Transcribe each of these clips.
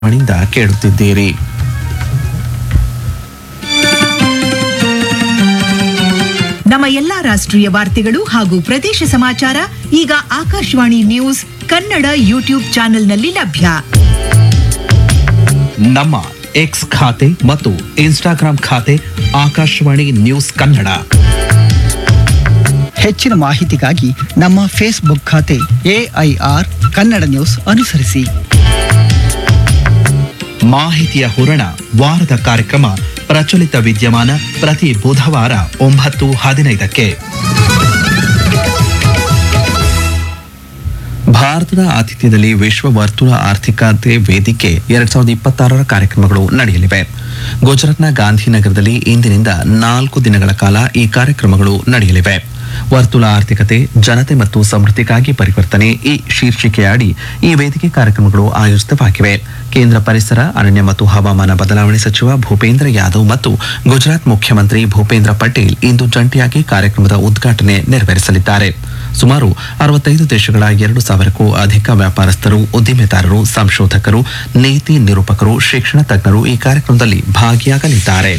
ಮಣಿಂದ ಕೇಳುತ್ತಿದ್ದೀರಿ ನಮ್ಮ ಎಲ್ಲಾ ರಾಷ್ಟ್ರೀಯ ವಾರ್ತೆಗಳು ಹಾಗೂ ಪ್ರದೇಶ ಸಮಾಚಾರ ಈಗ ಆಕಾಶವಾಣಿ ನ್ಯೂಸ್ ಕನ್ನಡ ಯೂಟ್ಯೂಬ್ ಚಾನೆಲ್ನಲ್ಲಿ ಲಭ್ಯ ನಮ್ಮ ಎಕ್ಸ್ ಖಾತೆ ಮತ್ತು ಇನ್ಸ್ಟಾಗ್ರಾಂ ಖಾತೆ ಆಕಾಶವಾಣಿ ನ್ಯೂಸ್ ಕನ್ನಡ ಹೆಚ್ಚಿನ ಮಾಹಿತಿಗಾಗಿ ನಮ್ಮ ಫೇಸ್ಬುಕ್ ಖಾತೆ ಎಐಆರ್ ಕನ್ನಡ ನ್ಯೂಸ್ ಅನುಸರಿಸಿ ಮಾಹಿತಿಯ ಹೂರಣ ವಾರದ ಕಾರ್ಯಕ್ರಮ ಪ್ರಚಲಿತ ವಿದ್ಯಮಾನ ಪ್ರತಿ ಬುಧವಾರ ಒಂಬತ್ತು ಹದಿನೈದಕ್ಕೆ ಭಾರತದ ಆತಿಥ್ಯದಲ್ಲಿ ವಿಶ್ವ ವರ್ತುಲ ಆರ್ಥಿಕತೆ ವೇದಿಕೆ ಎರಡ್ ಸಾವಿರದ ಇಪ್ಪತ್ತಾರರ ಕಾರ್ಯಕ್ರಮಗಳು ನಡೆಯಲಿವೆ ಗುಜರಾತ್ನ ಗಾಂಧಿನಗರದಲ್ಲಿ ಇಂದಿನಿಂದ ನಾಲ್ಕು ದಿನಗಳ ಕಾಲ ಈ ಕಾರ್ಯಕ್ರಮಗಳು ನಡೆಯಲಿವೆ ವರ್ತುಲ ಆರ್ಥಿಕತೆ ಜನತೆ ಮತ್ತು ಸಮೃದ್ಧಿಗಾಗಿ ಪರಿವರ್ತನೆ ಈ ಶೀರ್ಷಿಕೆಯ ಅಡಿ ಈ ವೇದಿಕೆ ಕಾರ್ಯಕ್ರಮಗಳು ಆಯೋಜಿತವಾಗಿವೆ ಕೇಂದ್ರ ಪರಿಸರ ಅರಣ್ಯ ಮತ್ತು ಹವಾಮಾನ ಬದಲಾವಣೆ ಸಚಿವ ಭೂಪೇಂದ್ರ ಯಾದವ್ ಮತ್ತು ಗುಜರಾತ್ ಮುಖ್ಯಮಂತ್ರಿ ಭೂಪೇಂದ್ರ ಪಟೇಲ್ ಇಂದು ಜಂಟಿಯಾಗಿ ಕಾರ್ಯಕ್ರಮದ ಉದ್ಘಾಟನೆ ನೆರವೇರಿಸಲಿದ್ದಾರೆ ಸುಮಾರು ಅರವತ್ತೈದು ದೇಶಗಳ ಎರಡು ಸಾವಿರಕ್ಕೂ ಅಧಿಕ ವ್ಯಾಪಾರಸ್ಥರು ಉದ್ದಿಮೆದಾರರು ಸಂಶೋಧಕರು ನೀತಿ ನಿರೂಪಕರು ಶಿಕ್ಷಣ ತಜ್ಞರು ಈ ಕಾರ್ಯಕ್ರಮದಲ್ಲಿ ಭಾಗಿಯಾಗಲಿದ್ದಾರೆ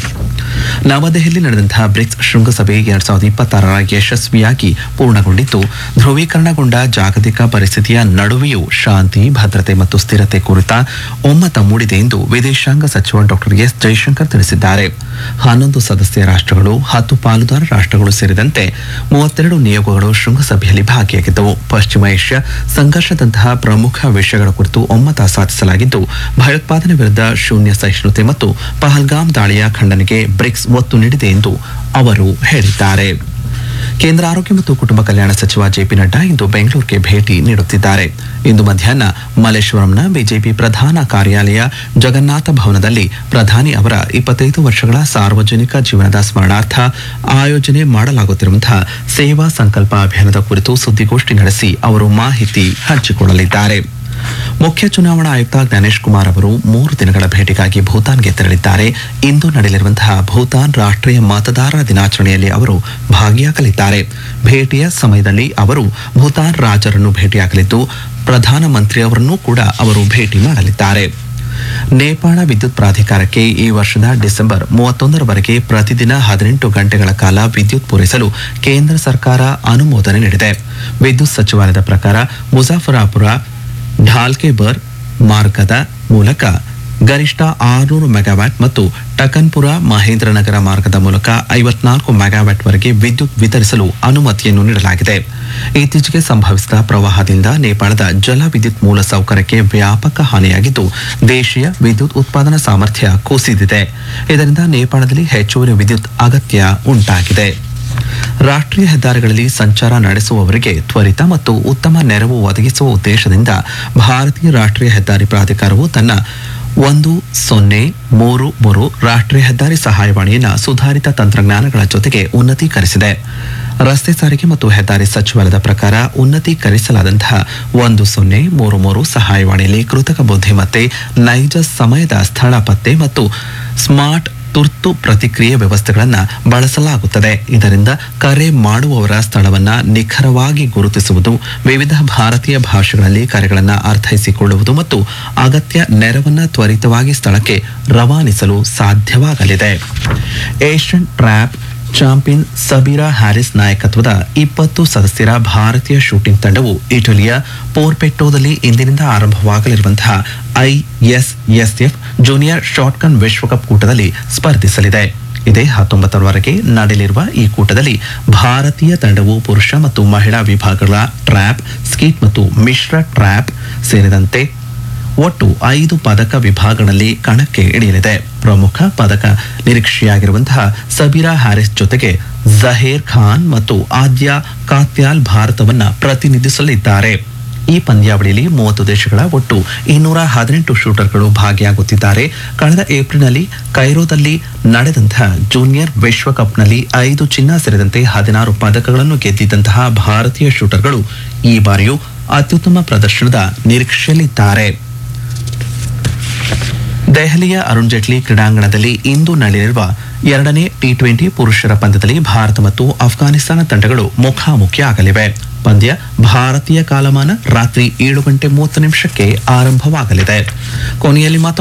ನವದೆಹಲಿ ನಡೆದಂತಹ ಬ್ರಿಕ್ಸ್ ಶೃಂಗಸಭೆ ಎರಡ್ ಸಾವಿರದ ಇಪ್ಪತ್ತಾರರ ಯಶಸ್ವಿಯಾಗಿ ಪೂರ್ಣಗೊಂಡಿದ್ದು ಧ್ರುವೀಕರಣಗೊಂಡ ಜಾಗತಿಕ ಪರಿಸ್ಥಿತಿಯ ನಡುವೆಯೂ ಶಾಂತಿ ಭದ್ರತೆ ಮತ್ತು ಸ್ಥಿರತೆ ಕುರಿತ ಒಮ್ಮತ ಮೂಡಿದೆ ಎಂದು ವಿದೇಶಾಂಗ ಸಚಿವ ಡಾಕ್ಟರ್ ಎಸ್ ಜೈಶಂಕರ್ ತಿಳಿಸಿದ್ದಾರೆ ಹನ್ನೊಂದು ಸದಸ್ಯ ರಾಷ್ಟ್ರಗಳು ಹತ್ತು ಪಾಲುದಾರ ರಾಷ್ಟ್ರಗಳು ಸೇರಿದಂತೆ ಮೂವತ್ತೆರಡು ನಿಯೋಗಗಳು ಶೃಂಗಸಭೆಯಲ್ಲಿ ಭಾಗಿಯಾಗಿದ್ದವು ಪಶ್ಚಿಮ ಏಷ್ಯಾ ಸಂಘರ್ಷದಂತಹ ಪ್ರಮುಖ ವಿಷಯಗಳ ಕುರಿತು ಒಮ್ಮತ ಸಾಧಿಸಲಾಗಿದ್ದು ಭಯೋತ್ಪಾದನೆ ವಿರುದ್ಧ ಶೂನ್ಯ ಸಹಿಷ್ಣುತೆ ಮತ್ತು ಪಹಲ್ಗಾಮ್ ದಾಳಿಯ ಖಂಡನೆಗೆ ಬ್ರಿಕ್ಸ್ ಒತ್ತು ನೀಡಿದೆ ಎಂದು ಅವರು ಹೇಳಿದ್ದಾರೆ ಕೇಂದ್ರ ಆರೋಗ್ಯ ಮತ್ತು ಕುಟುಂಬ ಕಲ್ಯಾಣ ಸಚಿವ ಜೆಪಿ ನಡ್ಡಾ ಇಂದು ಬೆಂಗಳೂರಿಗೆ ಭೇಟಿ ನೀಡುತ್ತಿದ್ದಾರೆ ಇಂದು ಮಧ್ಯಾಹ್ನ ಮಲ್ಲೇಶ್ವರಂನ ಬಿಜೆಪಿ ಪ್ರಧಾನ ಕಾರ್ಯಾಲಯ ಜಗನ್ನಾಥ ಭವನದಲ್ಲಿ ಪ್ರಧಾನಿ ಅವರ ಇಪ್ಪತ್ತೈದು ವರ್ಷಗಳ ಸಾರ್ವಜನಿಕ ಜೀವನದ ಸ್ಮರಣಾರ್ಥ ಆಯೋಜನೆ ಮಾಡಲಾಗುತ್ತಿರುವಂತಹ ಸೇವಾ ಸಂಕಲ್ಪ ಅಭಿಯಾನದ ಕುರಿತು ಸುದ್ದಿಗೋಷ್ಠಿ ನಡೆಸಿ ಅವರು ಮಾಹಿತಿ ಹಂಚಿಕೊಳ್ಳಲಿದ್ದಾರೆ ಮುಖ್ಯ ಚುನಾವಣಾ ಆಯುಕ್ತ ಜ್ಞಾನೇಶ್ ಕುಮಾರ್ ಅವರು ಮೂರು ದಿನಗಳ ಭೇಟಿಗಾಗಿ ಭೂತಾನ್ಗೆ ತೆರಳಿದ್ದಾರೆ ಇಂದು ನಡೆಯಲಿರುವಂತಹ ಭೂತಾನ್ ರಾಷ್ಟ್ರೀಯ ಮತದಾರರ ದಿನಾಚರಣೆಯಲ್ಲಿ ಅವರು ಭಾಗಿಯಾಗಲಿದ್ದಾರೆ ಭೇಟಿಯ ಸಮಯದಲ್ಲಿ ಅವರು ಭೂತಾನ್ ರಾಜರನ್ನು ಭೇಟಿಯಾಗಲಿದ್ದು ಪ್ರಧಾನಮಂತ್ರಿ ಅವರನ್ನೂ ಕೂಡ ಅವರು ಭೇಟಿ ಮಾಡಲಿದ್ದಾರೆ ನೇಪಾಳ ವಿದ್ಯುತ್ ಪ್ರಾಧಿಕಾರಕ್ಕೆ ಈ ವರ್ಷದ ಡಿಸೆಂಬರ್ ಮೂವತ್ತೊಂದರವರೆಗೆ ಪ್ರತಿದಿನ ಹದಿನೆಂಟು ಗಂಟೆಗಳ ಕಾಲ ವಿದ್ಯುತ್ ಪೂರೈಸಲು ಕೇಂದ್ರ ಸರ್ಕಾರ ಅನುಮೋದನೆ ನೀಡಿದೆ ವಿದ್ಯುತ್ ಸಚಿವಾಲಯದ ಪ್ರಕಾರ ಮುಜಾಫರಾಪುರ ಢಾಲ್ಕೆಬರ್ ಮಾರ್ಗದ ಮೂಲಕ ಗರಿಷ್ಠ ಆರುನೂರು ಮೆಗಾವ್ಯಾಟ್ ಮತ್ತು ಟಕನ್ಪುರ ಮಹೇಂದ್ರನಗರ ಮಾರ್ಗದ ಮೂಲಕ ಐವತ್ನಾಲ್ಕು ಮೆಗಾವ್ಯಾಟ್ ವರೆಗೆ ವಿದ್ಯುತ್ ವಿತರಿಸಲು ಅನುಮತಿಯನ್ನು ನೀಡಲಾಗಿದೆ ಇತ್ತೀಚೆಗೆ ಸಂಭವಿಸಿದ ಪ್ರವಾಹದಿಂದ ನೇಪಾಳದ ಜಲ ವಿದ್ಯುತ್ ಮೂಲ ಸೌಕರ್ಯಕ್ಕೆ ವ್ಯಾಪಕ ಹಾನಿಯಾಗಿದ್ದು ದೇಶೀಯ ವಿದ್ಯುತ್ ಉತ್ಪಾದನಾ ಸಾಮರ್ಥ್ಯ ಕುಸಿದಿದೆ ಇದರಿಂದ ನೇಪಾಳದಲ್ಲಿ ಹೆಚ್ಚುವರಿ ವಿದ್ಯುತ್ ಅಗತ್ಯ ಉಂಟಾಗಿದೆ ರಾಷ್ಟ್ರೀಯ ಹೆದ್ದಾರಿಗಳಲ್ಲಿ ಸಂಚಾರ ನಡೆಸುವವರಿಗೆ ತ್ವರಿತ ಮತ್ತು ಉತ್ತಮ ನೆರವು ಒದಗಿಸುವ ಉದ್ದೇಶದಿಂದ ಭಾರತೀಯ ರಾಷ್ಟ್ರೀಯ ಹೆದ್ದಾರಿ ಪ್ರಾಧಿಕಾರವು ತನ್ನ ಒಂದು ಸೊನ್ನೆ ಮೂರು ಮೂರು ರಾಷ್ಟ್ರೀಯ ಹೆದ್ದಾರಿ ಸಹಾಯವಾಣಿಯನ್ನು ಸುಧಾರಿತ ತಂತ್ರಜ್ಞಾನಗಳ ಜೊತೆಗೆ ಉನ್ನತೀಕರಿಸಿದೆ ರಸ್ತೆ ಸಾರಿಗೆ ಮತ್ತು ಹೆದ್ದಾರಿ ಸಚಿವಾಲಯದ ಪ್ರಕಾರ ಉನ್ನತೀಕರಿಸಲಾದಂತಹ ಒಂದು ಸೊನ್ನೆ ಮೂರು ಮೂರು ಸಹಾಯವಾಣಿಯಲ್ಲಿ ಕೃತಕ ಬುದ್ಧಿಮತ್ತೆ ನೈಜ ಸಮಯದ ಸ್ಥಳ ಪತ್ತೆ ಮತ್ತು ಸ್ಮಾರ್ಟ್ ತುರ್ತು ಪ್ರತಿಕ್ರಿಯೆ ವ್ಯವಸ್ಥೆಗಳನ್ನು ಬಳಸಲಾಗುತ್ತದೆ ಇದರಿಂದ ಕರೆ ಮಾಡುವವರ ಸ್ಥಳವನ್ನ ನಿಖರವಾಗಿ ಗುರುತಿಸುವುದು ವಿವಿಧ ಭಾರತೀಯ ಭಾಷೆಗಳಲ್ಲಿ ಕರೆಗಳನ್ನು ಅರ್ಥೈಸಿಕೊಳ್ಳುವುದು ಮತ್ತು ಅಗತ್ಯ ನೆರವನ್ನ ತ್ವರಿತವಾಗಿ ಸ್ಥಳಕ್ಕೆ ರವಾನಿಸಲು ಸಾಧ್ಯವಾಗಲಿದೆ Asian trap champion Sabeera Haris ನಾಯಕತ್ವದ ಇಪ್ಪತ್ತು ಸದಸ್ಯರ ಭಾರತೀಯ ಶೂಟಿಂಗ್ ತಂಡವು ಇಟಲಿಯ ಪೋರ್ಪೆಟ್ಟೋದಲ್ಲಿ ಇಂದಿನಿಂದ ಆರಂಭವಾಗಲಿರುವಂತಹ ಐಎಸ್ಎಸ್ಎಫ್ ಜೂನಿಯರ್ ಶಾಟ್ಗನ್ ವಿಶ್ವಕಪ್ ಕೂಟದಲ್ಲಿ ಸ್ಪರ್ಧಿಸಲಿದೆ ಇದೇ ಹತ್ತೊಂಬತ್ತರವರೆಗೆ ನಡೆಯಲಿರುವ ಈ ಕೂಟದಲ್ಲಿ ಭಾರತೀಯ ತಂಡವು ಪುರುಷ ಮತ್ತು ಮಹಿಳಾ ವಿಭಾಗಗಳ ಟ್ರ್ಯಾಪ್ ಸ್ಕೀಟ್ ಮತ್ತು ಮಿಶ್ರ ಟ್ರ್ಯಾಪ್ ಸೇರಿದಂತೆ ಒಟ್ಟು ಐದು ಪದಕ ವಿಭಾಗಗಳಲ್ಲಿ ಕಣಕ್ಕೆ ಇಳಿಯಲಿದೆ ಪ್ರಮುಖ ಪದಕ ನಿರೀಕ್ಷೆಯಾಗಿರುವಂತಹ ಸಬೀರಾ ಹ್ಯಾರಿಸ್ ಜೊತೆಗೆ ಜಹೇರ್ ಖಾನ್ ಮತ್ತು ಆದ್ಯ ಕಾತ್ಯಾಲ್ ಭಾರತವನ್ನ ಪ್ರತಿನಿಧಿಸಲಿದ್ದಾರೆ ಈ ಪಂದ್ಯಾವಳಿಯಲ್ಲಿ ಮೂವತ್ತು ದೇಶಗಳ ಒಟ್ಟು ಇನ್ನೂರ ಹದಿನೆಂಟು ಶೂಟರ್ಗಳು ಭಾಗಿಯಾಗುತ್ತಿದ್ದಾರೆ ಕಳೆದ ಏಪ್ರಿಲ್ನಲ್ಲಿ ಕೈರೋದಲ್ಲಿ ನಡೆದಂತಹ ಜೂನಿಯರ್ ವಿಶ್ವಕಪ್ನಲ್ಲಿ ಐದು ಚಿನ್ನ ಸೇರಿದಂತೆ ಹದಿನಾರು ಪದಕಗಳನ್ನು ಗೆದ್ದಿದ್ದಂತಹ ಭಾರತೀಯ ಶೂಟರ್ಗಳು ಈ ಬಾರಿಯೂ ಅತ್ಯುತ್ತಮ ಪ್ರದರ್ಶನದ ನಿರೀಕ್ಷೆಯಲ್ಲಿದ್ದಾರೆ ದೆಹಲಿಯ ಅರುಣ್ ಜೇಟ್ಲಿ ಕ್ರೀಡಾಂಗಣದಲ್ಲಿ ಇಂದು ನಡೆಯಲಿರುವ ಎರಡನೇ ಟಿ ಟ್ವೆಂಟಿ ಪುರುಷರ ಪಂದ್ಯದಲ್ಲಿ ಭಾರತ ಮತ್ತು ಅಫ್ಘಾನಿಸ್ತಾನ ತಂಡಗಳು ಮುಖಾಮುಖಿ ಆಗಲಿವೆ ಪಂದ್ಯ ಭಾರತೀಯ ಕಾಲಮಾನ ರಾತ್ರಿ ಏಳು ಗಂಟೆ ಮೂವತ್ತು ನಿಮಿಷಕ್ಕೆ ಆರಂಭವಾಗಲಿದೆ ಕೊನೆಯಲ್ಲಿ ಮಾತ್ರ